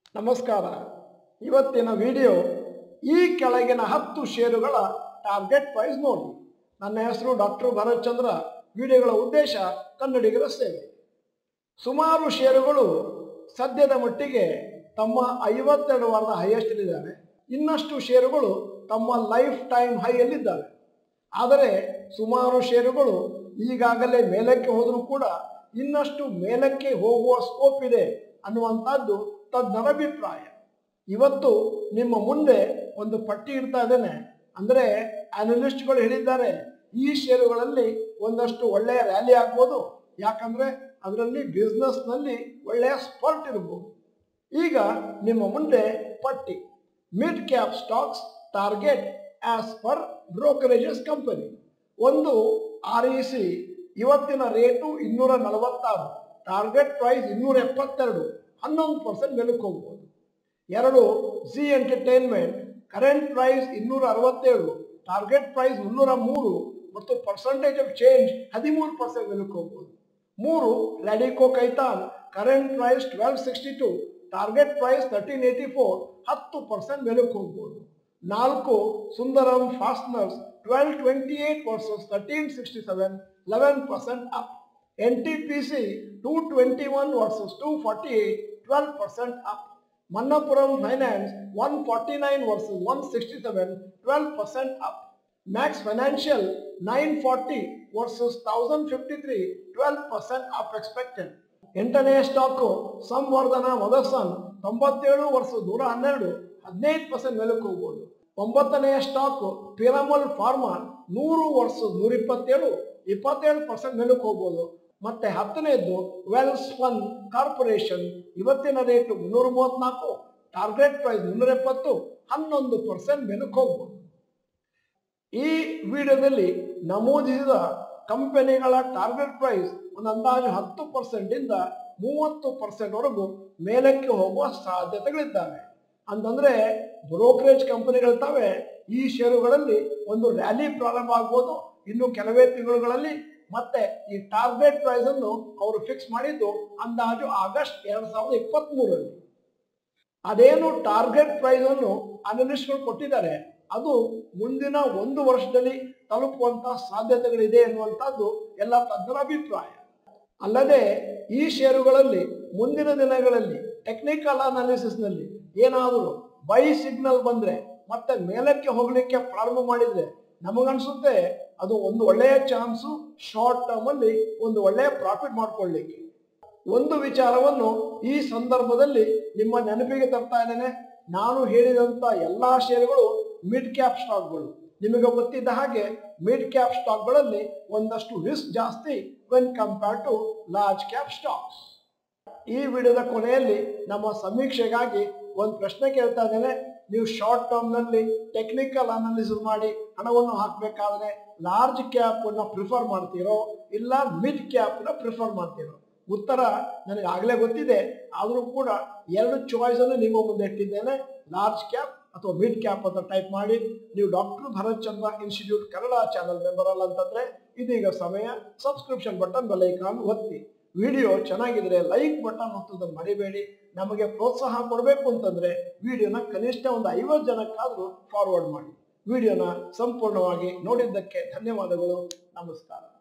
ನಮಸ್ಕಾರ ಇವತ್ತಿನ ವಿಡಿಯೋ ಈ ಕೆಳಗಿನ ಹತ್ತು ಷೇರುಗಳ ಟಾರ್ಗೆಟ್ ಪ್ರೈಸ್ ನೋಡಿ ನನ್ನ ಹೆಸರು ಡಾಕ್ಟರ್ ಭರತ್ ಚಂದ್ರ ವಿಡಿಯೋಗಳ ಉದ್ದೇಶ ಕನ್ನಡಿಗರ ಸೇವೆ ಸುಮಾರು ಷೇರುಗಳು ಸದ್ಯದ ಮಟ್ಟಿಗೆ ತಮ್ಮ ಐವತ್ತೆರಡು ವಾರದ ಹೈಯೆಸ್ಟಲ್ಲಿದ್ದಾವೆ ಇನ್ನಷ್ಟು ಷೇರುಗಳು ತಮ್ಮ ಲೈಫ್ ಟೈಮ್ ಹೈಯಲ್ಲಿದ್ದಾವೆ ಆದರೆ ಸುಮಾರು ಷೇರುಗಳು ಈಗಾಗಲೇ ಮೇಲಕ್ಕೆ ಹೋದರೂ ಕೂಡ ಇನ್ನಷ್ಟು ಮೇಲಕ್ಕೆ ಹೋಗುವ ಸ್ಕೋಪ್ ಇದೆ ಅನ್ನುವಂಥದ್ದು ತಜ್ಞರ ಅಭಿಪ್ರಾಯ ಇವತ್ತು ನಿಮ್ಮ ಮುಂದೆ ಒಂದು ಪಟ್ಟಿ ಇಡ್ತಾ ಇದ್ದೇನೆ ಅಂದರೆ ಅನಲಿಸ್ಟ್ಗಳು ಹೇಳಿದ್ದಾರೆ ಈ ಷೇರುಗಳಲ್ಲಿ ಒಂದಷ್ಟು ಒಳ್ಳೆಯ ರ್ಯಾಲಿ ಆಗ್ಬೋದು ಯಾಕಂದ್ರೆ ಅದರಲ್ಲಿ ಬಿಸ್ನೆಸ್ನಲ್ಲಿ ಒಳ್ಳೆಯ ಸ್ಪರ್ಟ್ ಇರ್ಬೋದು ಈಗ ನಿಮ್ಮ ಮುಂದೆ ಪಟ್ಟಿ mid cap stocks target as per brokerages company ಒಂದು ಆರ್ ಇ ಸಿ ಇವತ್ತಿನ ರೇಟು ಇನ್ನೂರ ನಲವತ್ತಾರು ಟಾರ್ಗೆಟ್ ಪ್ರೈಸ್ ಇನ್ನೂರ ಎಪ್ಪತ್ತೆರಡು ಹನ್ನೊಂದು ಪರ್ಸೆಂಟ್ ಮೇಲಕ್ಕೆ ಹೋಗ್ಬೋದು ಎರಡು ಝಿ ಎಂಟರ್ಟೈನ್ಮೆಂಟ್ ಕರೆಂಟ್ ಪ್ರೈಸ್ ಇನ್ನೂರ ಅರವತ್ತೇಳು ಟಾರ್ಗೆಟ್ ಪ್ರೈಸ್ ಮುನ್ನೂರ ಮೂರು ಮತ್ತು ಪರ್ಸೆಂಟೇಜ್ ಆಫ್ ಚೇಂಜ್ ಹದಿಮೂರು ಪರ್ಸೆಂಟ್ ಮೇಲಕ್ಕೆ ಹೋಗ್ಬೋದು ಮೂರು Radico Khaitan current price twelve sixty two target price thirteen eighty four ಹತ್ತು ಪರ್ಸೆಂಟ್ ಮೇಲಕ್ಕೆ ಹೋಗ್ಬೋದು ನಾಲ್ಕು Sundaram fasteners twelve twenty eight versus thirteen sixty seven eleven percent up N T P C two twenty one versus two forty eight twelve percent up Manappuram finance one forty nine versus one sixty seven twelve percent up Max Financial nine forty versus thousand fifty three twelve percent up expected ಎಂಟನೇ stock Samvardhana Motherson ತೊಂಬತ್ತೇಳು ವರ್ಷ ನೂರ ಹನ್ನೆರಡು ಹದಿನೈದು percent ಮೇಲಕ್ಕೆ ಹೋಗ್ಬೋದು ಒಂಬತ್ತನೆಯ stock ಪಿರಮಲ್ pharma ನೂರು ವರ್ಷ ನೂರ ಇಪ್ಪತ್ತೇಳು ಇಪ್ಪತ್ತೇಳು ಪರ್ಸೆಂಟ್ ಮೇಲಕ್ಕೆ ಹೋಗ್ಬೋದು ಮತ್ತೆ ಹತ್ತನೇದು ವೆಲ್ಸ್ ಫನ್ ಕಾರ್ಪೊರೇಷನ್ ಇವತ್ತಿನ ರೇಟು ಮುನ್ನೂರ ಮೂವತ್ನಾಲ್ಕು ಟಾರ್ಗೆಟ್ ಪ್ರೈಸ್ ಮುನ್ನೂರ ಎಪ್ಪತ್ತು ಹನ್ನೊಂದು ಪರ್ಸೆಂಟ್ ಮೇಲಕ್ಕೆ ಹೋಗ್ಬೋದು ಈ ವಿಡಿಯೋದಲ್ಲಿ ನಮೂದಿಸಿದ ಕಂಪನಿಗಳ ಟಾರ್ಗೆಟ್ ಪ್ರೈಸ್ ಒಂದು ಅಂದಾಜು ಹತ್ತು ಪರ್ಸೆಂಟ್ ಇಂದ ಮೂವತ್ತು ಪರ್ಸೆಂಟ್ ವರೆಗೂ ಮೇಲಕ್ಕೆ ಹೋಗುವ ಸಾಧ್ಯತೆಗಳಿದ್ದಾವೆ ಅಂತಂದ್ರೆ ಬ್ರೋಕರೇಜ್ ಕಂಪನಿಗಳಿರ್ತಾವೆ ಈ ಷೇರುಗಳಲ್ಲಿ ಒಂದು ರ್ಯಾಲಿ ಪ್ರಾರಂಭ ಆಗ್ಬೋದು ಇನ್ನು ಕೆಲವೇ ತಿಂಗಳುಗಳಲ್ಲಿ ಮತ್ತೆ ಈ ಟಾರ್ಗೆಟ್ ಪ್ರೈಸ್ ಅನ್ನು ಅವರು ಫಿಕ್ಸ್ ಮಾಡಿದ್ದು ಅಂದಾಜು ಆಗಸ್ಟ್ ಎರಡ್ ಸಾವಿರದ ಇಪ್ಪತ್ತ್ ಮೂರರಲ್ಲಿ ಅದೇನು ಟಾರ್ಗೆಟ್ ಪ್ರೈಸ್ ಅನ್ನು ಅನಲಿಸ್ಟ್ಗಳು ಕೊಟ್ಟಿದ್ದಾರೆ ಅದು ಮುಂದಿನ ಒಂದು ವರ್ಷದಲ್ಲಿ ತಲುಪುವಂತಹ ಸಾಧ್ಯತೆಗಳಿದೆ ಎನ್ನುವಂಥದ್ದು ಎಲ್ಲ ತಜ್ಞರ ಅಭಿಪ್ರಾಯ ಅಲ್ಲದೆ ಈ ಷೇರುಗಳಲ್ಲಿ ಮುಂದಿನ ದಿನಗಳಲ್ಲಿ ಟೆಕ್ನಿಕಲ್ ಅನಾಲಿಸಿಸ್ನಲ್ಲಿ ಏನಾದರೂ ಬೈ ಸಿಗ್ನಲ್ ಬಂದ್ರೆ ಮತ್ತೆ ಮೇಲಕ್ಕೆ ಹೋಗ್ಲಿಕ್ಕೆ ಪ್ರಾರಂಭ ಮಾಡಿದ್ರೆ ನಮಗನ್ಸುತ್ತೆ ಅದು ಒಂದು ಒಳ್ಳೆಯ ಚಾನ್ಸು ಶಾರ್ಟ್ ಟರ್ಮ್ ಅಲ್ಲಿ ಒಂದು ಒಳ್ಳೆಯ ಪ್ರಾಫಿಟ್ ಮಾಡ್ಕೊಳ್ಳಿಕ್ಕೆ ಒಂದು ವಿಚಾರವನ್ನು ಈ ಸಂದರ್ಭದಲ್ಲಿ ನಿಮ್ಮ ನೆನಪಿಗೆ ತರ್ತಾ ಇದ್ದೇನೆ ನಾನು ಹೇಳಿದಂತ ಎಲ್ಲಾ ಷೇರುಗಳು ಮಿಡ್ ಕ್ಯಾಪ್ ಸ್ಟಾಕ್ಗಳು ನಿಮಗೆ ಗೊತ್ತಿದ್ದ ಹಾಗೆ ಮಿಡ್ ಕ್ಯಾಪ್ ಸ್ಟಾಕ್ಗಳಲ್ಲಿ ಒಂದಷ್ಟು ರಿಸ್ಕ್ ಜಾಸ್ತಿ when compare to large cap stocks ಈ ವಿಡಿಯೋದ ಕೊನೆಯಲ್ಲಿ ನಮ್ಮ ಸಮೀಕ್ಷೆಗಾಗಿ ಒಂದು ಪ್ರಶ್ನೆ ಕೇಳ್ತಾ ಇದ್ದೇನೆ ನೀವು ಶಾರ್ಟ್ ಟರ್ಮ್ ನಲ್ಲಿ ಟೆಕ್ನಿಕಲ್ ಅನಾಲಿಸಿಸ್ ಮಾಡಿ ಹಣವನ್ನು ಹಾಕಬೇಕಾದ್ರೆ ಲಾರ್ಜ್ ಕ್ಯಾಪ್ ಅನ್ನ ಪ್ರಿಫರ್ ಮಾಡ್ತೀರೋ ಇಲ್ಲ ಮಿಡ್ ಕ್ಯಾಪ್ ನ ಪ್ರಿಫರ್ ಮಾಡ್ತೀರೋ ಉತ್ತರ ನನಗೆ ಆಗಲೇ ಗೊತ್ತಿದೆ ಆದರೂ ಕೂಡ ಎರಡು ಚಾಯ್ಸ್ ಅನ್ನು ನಿಮ್ಮ ಮುಂದೆ ಇಟ್ಟಿದ್ದೇನೆ ಲಾರ್ಜ್ ಕ್ಯಾಪ್ ಅಥವಾ ಮಿಡ್ ಕ್ಯಾಪ್ ಅಂತ ಟೈಪ್ ಮಾಡಿ ನೀವು doctor Bharat Chandra institute Kannada channel member ಅಲ್ಲ ಅಂತಂದ್ರೆ ಇದೀಗ ಸಮಯ ಸಬ್ಸ್ಕ್ರಿಪ್ಷನ್ ಬಟನ್ ಬೆಲ್ ಐಕಾನ್ ಒತ್ತಿ ವಿಡಿಯೋ ಚೆನ್ನಾಗಿದ್ರೆ ಲೈಕ್ ಬಟನ್ ಒತ್ತೋದನ್ನು ಮರಿಬೇಡಿ ನಮಗೆ ಪ್ರೋತ್ಸಾಹ ಕೊಡಬೇಕು ಅಂತಂದ್ರೆ ವಿಡಿಯೋನ ಕನಿಷ್ಠ ಒಂದು ಐವತ್ತು ಜನಕ್ಕಾದರೂ ಫಾರ್ವರ್ಡ್ ಮಾಡಿ ವಿಡಿಯೋನ ಸಂಪೂರ್ಣವಾಗಿ ನೋಡಿದ್ದಕ್ಕೆ ಧನ್ಯವಾದಗಳು ನಮಸ್ಕಾರ